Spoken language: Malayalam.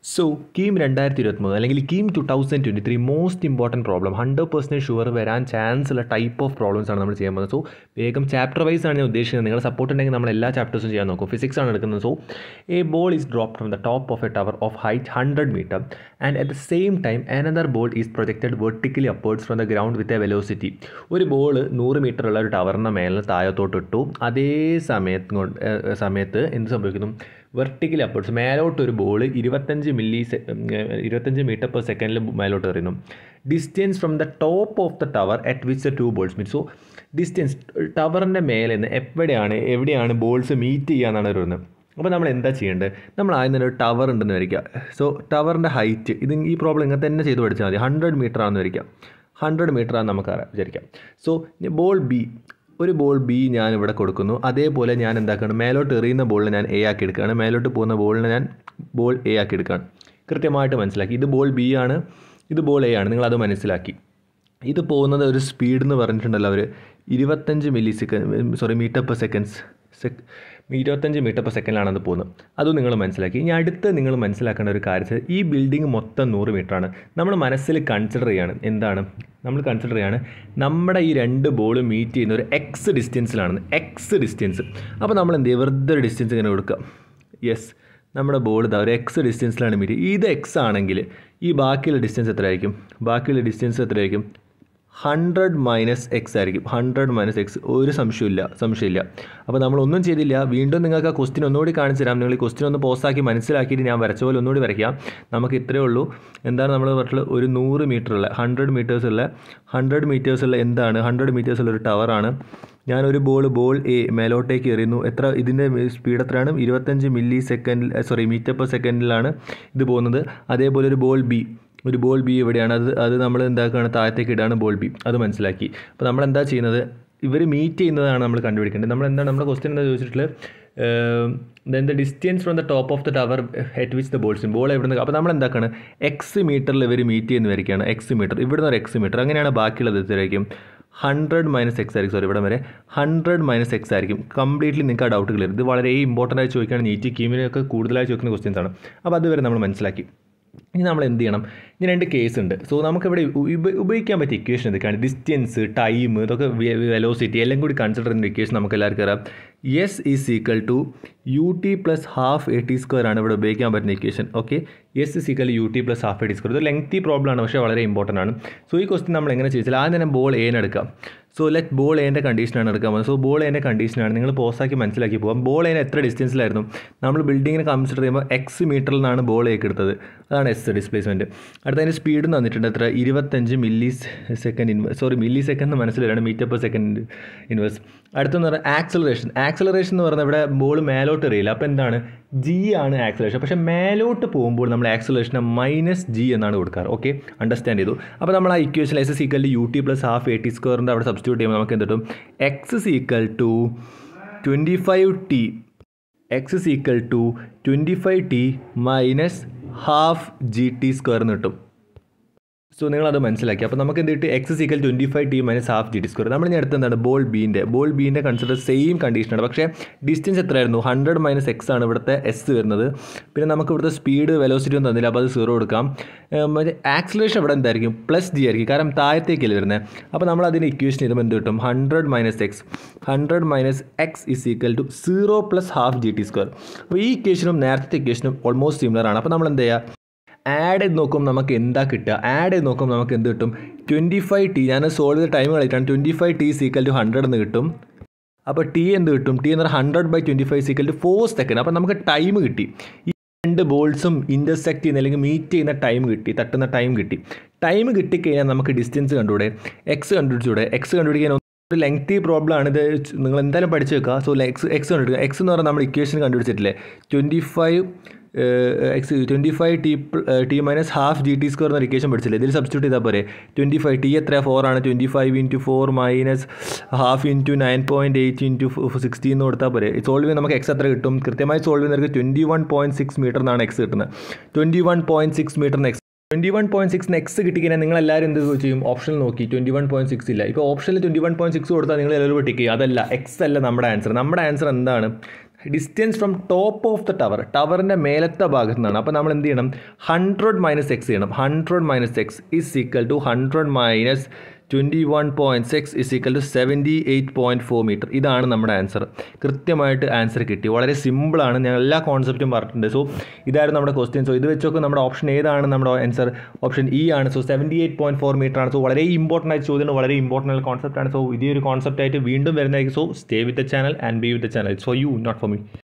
സോ കീം രണ്ടായിരത്തി ഇരുപത്തിമൂന്ന് അല്ലെങ്കിൽ KEAM two thousand twenty three most important problem hundred percent sure വരാൻ ചാൻസ് ഉള്ള ടൈപ്പ് ഓഫ് പ്രോബ്ലംസ് ആണ് നമ്മൾ ചെയ്യാൻ പോകുന്നത് സോ വേഗം ചാപ്റ്റർ വൈസ് ആണ് ഞാൻ ഉദ്ദേശിക്കുന്നത് നിങ്ങളുടെ സപ്പോർട്ട് ഉണ്ടെങ്കിൽ നമ്മൾ എല്ലാ ചാപ്റ്റേഴ്സും ചെയ്യാൻ നോക്കും ഫിസിക്സ് ആണ് എടുക്കുന്നത് so a ball is drop from the top of a tower of height hundred metre and at the same time another ball is projected vertically upwards from the ground with a velocity ഒരു ബോൾ നൂറ് മീറ്റർ ഉള്ള ഒരു ടവറിൻ്റെ മേലെ താഴത്തോട്ട് ഇട്ടു അതേ സമയത്ത് കൊണ്ട് ഏഹ് സമയത്ത് എന്ത് സംഭവിക്കുന്നു വെർട്ടിക്കലി അപ്വേർഡ്സ് മേലോട്ട് ഒരു ബോൾ ഇരുപത്തഞ്ച് മില്ലി സെ ഇരുപത്തഞ്ച് മീറ്റർ പെർ സെക്കൻഡിൽ മേലോട്ട് എറിയുന്നു distance from the top of the tower at which the two balls meet so distance ടവറിൻ്റെ മേലെ നിന്ന് എവിടെയാണ് എവിടെയാണ് ബോൾസ് മീറ്റ് ചെയ്യാന്നാണ് വരുന്നത് അപ്പോൾ നമ്മൾ എന്താ ചെയ്യേണ്ടത് നമ്മൾ ആദ്യം തന്നെ ഒരു ടവർ ഉണ്ടെന്ന് വരിക സോ ടവറിൻ്റെ ഹൈറ്റ് ഇത് ഈ പ്രോബ്ലം ഇങ്ങനെ തന്നെ ചെയ്ത് പഠിച്ചാൽ മതി ഹൺഡ്രഡ് മീറ്റർ ആണെന്ന് വരിക ഹൺഡ്രഡ് മീറ്റർ ആണെന്ന് നമുക്ക് അറിയാം വിചാരിക്കാം സോ ബോൾ ബി ഒരു ബോൾ ബി ഞാൻ ഇവിടെ കൊടുക്കുന്നു അതേപോലെ ഞാൻ എന്താക്കുകയാണ് മേലോട്ട് എറിയുന്ന ബോളിനെ ഞാൻ എ ആക്കി എടുക്കുകയാണ് മേലോട്ട് പോകുന്ന ബോളിനെ ഞാൻ ബോൾ എ ആക്കി എടുക്കുകയാണ് കൃത്യമായിട്ട് മനസ്സിലാക്കി ഇത് ബോൾ ബി ആണ് ഇത് ബോൾ എ ആണ് നിങ്ങളത് മനസ്സിലാക്കി ഇത് പോകുന്നത് ഒരു സ്പീഡ് എന്ന് പറഞ്ഞിട്ടുണ്ടല്ലോ അവർ ഇരുപത്തഞ്ച് millisecond sorry metre per seconds sec ഇരുപത്തഞ്ച് മീറ്റർ പെർ സെക്കൻഡിലാണ് അത് പോകുന്നത് അതും നിങ്ങൾ മനസ്സിലാക്കി ഇനി അടുത്ത് നിങ്ങൾ മനസ്സിലാക്കേണ്ട ഒരു കാര്യം ഈ ബിൽഡിംഗ് മൊത്തം നൂറ് മീറ്ററാണ് നമ്മൾ മനസ്സിൽ കൺസിഡർ ചെയ്യാണ് എന്താണ് നമ്മൾ കൺസിഡർ ചെയ്യാണ് നമ്മുടെ ഈ രണ്ട് ബോൾ മീറ്റ് ചെയ്യുന്ന ഒരു എക്സ് ഡിസ്റ്റൻസിലാണ് എക്സ് ഡിസ്റ്റൻസ് അപ്പോൾ നമ്മൾ എന്ത് ചെയ്യുക വെറുതെ ഒരു ഡിസ്റ്റൻസ് ഇങ്ങനെ കൊടുക്കുക യെസ് നമ്മുടെ ബോൾ ഇതാ ഒരു എക്സ് ഡിസ്റ്റൻസിലാണ് മീറ്റ് ഇത് എക്സ് ആണെങ്കിൽ ഈ ബാക്കിയുള്ള ഡിസ്റ്റൻസ് എത്രയായിരിക്കും ബാക്കിയുള്ള ഡിസ്റ്റൻസ് എത്രയായിരിക്കും ഹൺഡ്രഡ് മൈനസ് എക്സ് ആയിരിക്കും ഹൺഡ്രഡ് മൈനസ് എക്സ് ഒരു സംശയമില്ല സംശയമില്ല അപ്പോൾ നമ്മളൊന്നും ചെയ്തില്ല വീണ്ടും നിങ്ങൾക്ക് ആ ക്വസ്റ്റ്യൻ ഒന്നുകൂടി കാണിച്ചു തരാം നിങ്ങൾ ഈ ക്വസ്റ്റ്യൻ ഒന്ന് പോസ്റ്റാക്കി മനസ്സിലാക്കിയിട്ട് ഞാൻ വരച്ച പോലെ ഒന്നുകൂടി വരയ്ക്കാം നമുക്ക് ഇത്രയേ ഉള്ളൂ എന്താണ് നമ്മൾ പറഞ്ഞിട്ടുള്ളത് ഒരു നൂറ് മീറ്ററുള്ള ഹൺഡ്രഡ് മീറ്റേഴ്സ് ഉള്ള ഹൺഡ്രഡ് മീറ്റേഴ്സ് ഉള്ള എന്താണ് ഹൺഡ്രഡ് മീറ്റേഴ്സ് ഉള്ള ഒരു ടവറാണ് ഞാനൊരു ബോൾ ബോൾ എ മേലോട്ടേക്ക് എറിയുന്നു എത്ര ഇതിൻ്റെ സ്പീഡ് എത്രയാണ് ഇരുപത്തഞ്ച് മില്ലി സെക്കൻഡിൽ സോറി മീറ്റർ പെർ സെക്കൻഡിലാണ് ഇത് പോകുന്നത് അതേപോലെ ഒരു ബോൾ ബി ഒരു ബോൾ ബി എവിടെയാണ് അത് അത് നമ്മൾ എന്താക്കുകയാണ് താഴത്തേക്ക് ഇടാണ് ബോൾ ബി അത് മനസ്സിലാക്കി അപ്പോൾ നമ്മൾ എന്താ ചെയ്യുന്നത് ഇവർ മീറ്റ് ചെയ്യുന്നതാണ് നമ്മൾ കണ്ടുപിടിക്കേണ്ടത് നമ്മൾ എന്താണ് നമ്മുടെ ക്വസ്റ്റ്യൻ എന്താ ചോദിച്ചിട്ടുള്ളത് then the distance from the top of the tower at which the balls ball എവിടെ നിന്ന് അപ്പോൾ നമ്മൾ എന്താക്കാണ് എക്സ് മീറ്ററിൽ ഇവർ മീറ്റ് ചെയ്യുന്ന വരികയാണ് എക്സ് മീറ്റർ ഇവിടുന്ന് ഒരു എക്സ് മീറ്റർ അങ്ങനെയാണ് ബാക്കിയുള്ളത് എത്രയായിരിക്കും ഹൺഡ്രഡ് മൈനസ് എക്സ് ആയിരിക്കും സോറി ഇവിടെ വരെ ഹൺഡ്രഡ് മൈനസ് എക്സ് ആയിരിക്കും കംപ്ലീറ്റ്ലി നിങ്ങൾക്ക് ആ ഡൗട്ട് ക്ലിയർ ഇത് വളരെ ഇമ്പോർട്ടൻ്റ് ആയി ചോദിക്കുകയാണ് നീറ്റ് കീമിനൊക്കെ കൂടുതലായി ചോദിക്കുന്ന ക്വസ്റ്റ്യൻസ് ആണ് അപ്പോൾ അതുവരെ നമ്മൾ മനസ്സിലാക്കി ഇനി നമ്മൾ എന്ത് ചെയ്യണം ഇനി രണ്ട് കേസ് ഉണ്ട് സോ നമുക്കിവിടെ ഉപയോഗിക്കാൻ പറ്റിയ ഇക്വേഷൻ എന്തൊക്കെയാണ് ഡിസ്റ്റൻസ് ടൈം ഇതൊക്കെ വെലോസിറ്റി എല്ലാം കൂടി കൺസിഡർ ചെയ്യുന്ന ഇക്വേഷൻ നമുക്ക് എല്ലാവർക്കും അറിയാം S is equal to U T plus half A T square ആണ് ഇവിടെ ഉപയോഗിക്കാൻ പറ്റുന്ന equation okay S is equal U T plus half A T square ഇത് ലെങ്തി പ്രോബ്ലം ആണ് പക്ഷേ വളരെ ഇമ്പോർട്ടൻ്റ് ആണ് സോ ഈ ക്വസ്റ്റ്യൻ നമ്മൾ എങ്ങനെ ചോദിച്ചാൽ ആദ്യം തന്നെ ബോൾ ഏനെ എടുക്കാം സോ ലെറ്റ് ബോൾ ഏൻ്റെ കണ്ടീഷനാണ് എടുക്കാൻ പോകുന്നത് സോ ബോൾ ഏൻ്റെ കണ്ടീഷനാണ് നിങ്ങൾ പോസ്റ്റാക്കി മനസ്സിലാക്കി പോകാം ബോൾ ഏനെ എത്ര ഡിസ്റ്റൻസിലായിരുന്നു നമ്മൾ ബിൽഡിങ്ങിനെ കൺസിഡർ ചെയ്യുമ്പോൾ എക്സ് മീറ്ററിൽ നിന്നാണ് ബോൾ ഏക്ക് എടുത്തത് അതാണ് എസ് ഡിസ്പ്ലേസ്മെൻറ്റ് അടുത്ത അതിൻ്റെ സ്പീഡ് തന്നിട്ടുണ്ട് എത്ര ഇരുപത്തഞ്ച് millisecond inverse sorry millisecond മനസ്സിലാണ് മീറ്റർ പെർ സെക്കൻഡ് ഇൻവേഴ്സ് അടുത്തെന്ന് പറഞ്ഞാൽ ആക്സലറേഷൻ ആക്സലറേഷൻ എന്ന് പറഞ്ഞാൽ ഇവിടെ ബോൾ മേലോട്ട് എറിയില്ല അപ്പോൾ എന്താണ് ജി ആണ് ആക്സലേഷൻ പക്ഷേ മേലോട്ട് പോകുമ്പോൾ നമ്മൾ ആക്സലേഷനെ മൈനസ് ജി എന്നാണ് കൊടുക്കാറ് ഓക്കെ അണ്ടർസ്റ്റാൻഡ് ചെയ്തു അപ്പോൾ നമ്മൾ ആ equation s s equal U T plus half A t സ്ക്വയറിൻ്റെ അവിടെ സബ്സ്റ്റിറ്റ്യൂട്ട് ചെയ്യുമ്പോൾ നമുക്ക് എന്ത് കിട്ടും x is equal to twenty five t x is equal to twenty five t minus half g t square എന്ന് കിട്ടും സോ നിങ്ങളത് മനസ്സിലാക്കി അപ്പോൾ നമുക്ക് എന്ത് കിട്ടി x equal twenty five t minus half g t square നമ്മൾ ഇനി അടുത്ത് എന്താണ് ബോൾ ബീൻ്റെ ബോൾ ബീൻ്റെ കൺസിഡർ സെയിം കണ്ടീഷനാണ് പക്ഷേ ഡിസ്റ്റൻസ് എത്രയായിരുന്നു ഹൺഡ്രഡ് മൈനസ് എക്സ് ആണ് ഇവിടുത്തെ എസ് വരുന്നത് പിന്നെ നമുക്ക് ഇവിടുത്തെ സ്പീഡ് വെലോസിറ്റി ഒന്നും തന്നില്ല അപ്പോൾ അത് സീറോ കൊടുക്കാം മറ്റേ ആക്സിലേഷൻ ഇവിടെ എന്തായിരിക്കും പ്ലസ് ജി ആയിരിക്കും കാരണം താഴത്തേക്കല്ലേ വരുന്നത് അപ്പോൾ നമ്മൾ അതിൻ്റെ ഇക്വേഷൻ ചെയ്യുമ്പോൾ എന്ത് കിട്ടും hundred minus x hundred minus x is equal to zero plus half g t square അപ്പോൾ ഈ ഇക്വേഷനും നേരത്തെ ഇക്വേഷനും ഓൾമോസ്റ്റ് സിമിലർ ആണ് അപ്പോൾ നമ്മൾ എന്ത് ചെയ്യുക ആഡ് ചെയ്ത് നോക്കും നമുക്ക് എന്താ കിട്ടുക ആഡ് ചെയ്ത് നോക്കും നമുക്ക് എന്ത് കിട്ടും ട്വൻറ്റി ഫൈവ് ടി ഞാൻ സോൾവ് ചെയ്ത ടൈം കളിയിട്ടാണ് twenty five t equal to hundred എന്ന് കിട്ടും അപ്പോൾ ടി എന്ത് കിട്ടും ടി എന്ന് പറഞ്ഞാൽ hundred by twenty five equal to four second അപ്പോൾ നമുക്ക് ടൈം കിട്ടി ഈ രണ്ട് ബോൾസും ഇൻ്റർസെക്ട് ചെയ്യുന്ന അല്ലെങ്കിൽ മീറ്റ് ചെയ്യുന്ന ടൈം കിട്ടി തട്ടുന്ന ടൈം കിട്ടി ടൈം കിട്ടിക്കഴിഞ്ഞാൽ നമുക്ക് ഡിസ്റ്റൻസ് കണ്ടുകൂടെ എക്സ് കണ്ടുപിടിച്ചൂടെ എക്സ് കണ്ടുപിടിക്കാൻ ഒരു ലെങ്തി പ്രോബ്ലം ആണ് ഇത് നിങ്ങൾ എന്തായാലും പഠിച്ചു വെക്കുക സോ എക്സ് എക്സ് കണ്ടുപിടിക്കുക എക്സ് എന്ന് പറഞ്ഞാൽ നമ്മൾ ഇക്വേഷൻ കണ്ടുപിടിച്ചിട്ടില്ലേ twenty five x twenty five t t minus half g t square എന്ന ഇക്വേഷൻ പഠിച്ചില്ലേ ഇതിൽ സബ്സ്റ്റിറ്റ്യൂട്ട് ചെയ്താൽ പോരെ ട്വൻറ്റി ഫൈവ് ടി എത്ര ഫോർ ആണ് twenty five into four minus half into nine point eight into sixty എന്ന് കൊടുത്താൽ പോരെ സോൾവ് ചെയ്യുമ്പോൾ നമുക്ക് എക്സ് എത്ര കിട്ടും കൃത്യമായി സോൾവ് ചെയ്യുന്നവർക്ക് twenty one point six metre എന്നാണ് എക്സ് കിട്ടുന്നത് ട്വൻറ്റി വൺ പോയിൻറ്റ് സിക്സ് മീറ്ററിന് എക്സ് ട്വൻറ്റി വൺ പോയിൻറ്റ് സിക്സിന് എക്സ് കിട്ടിക്കഴിഞ്ഞാൽ നിങ്ങൾ എല്ലാവരും എന്ത് ചെയ്യും ഓപ്ഷൻ നോക്കി ട്വൻറ്റി വൺ പോയിൻറ്റ് സിക്സ് ഇല്ല ഇപ്പോൾ ഓപ്ഷനിൽ ട്വൻറ്റി വൺ പോയിൻറ്റ് സിക്സ് കൊടുത്താൽ നിങ്ങൾ എല്ലാവരും ടിക്ക് ചെയ്യും അതല്ല എക്സ് അല്ല നമ്മുടെ ആൻസർ നമ്മുടെ ആൻസർ എന്താണ് distance from top of the tower ടവറിൻ്റെ മേലത്തെ ഭാഗത്ത് നിന്നാണ് അപ്പോൾ നമ്മൾ എന്ത് ചെയ്യണം ഹൺഡ്രഡ് മൈനസ് എക്സ് ചെയ്യണം hundred minus x is equal to hundred minus twenty one point six is equal to seventy eight point four metre ഇതാണ് നമ്മുടെ ആൻസർ കൃത്യമായിട്ട് ആൻസർ കിട്ടി വളരെ സിമ്പിളാണ് ഞാൻ എല്ലാ കോൺസെപ്റ്റും പറഞ്ഞിട്ടുണ്ട് സോ ഇതായിരുന്നു നമ്മുടെ ക്വസ്റ്റ്യൻ സോ ഇത് വെച്ചൊക്കെ നമ്മുടെ ഓപ്ഷൻ ഏതാണ് നമ്മുടെ ആൻസർ ഓപ്ഷൻ ഇ ആണ് so seventy eight point four metre ആണ് സോ വളരെ ഇമ്പോർട്ടൻ്റ് ആയിട്ട് ചോദ്യമാണ് വളരെ ഇമ്പോർട്ടൻ്റ് ആയ കോൺസെപ്റ്റ് ആണ് സോ ഇതേ ഒരു കോൺസെപ്റ്റ് ആയിട്ട് വീണ്ടും വരുന്നതായിരിക്കും so stay with the channel and be with the channel it's for you not for me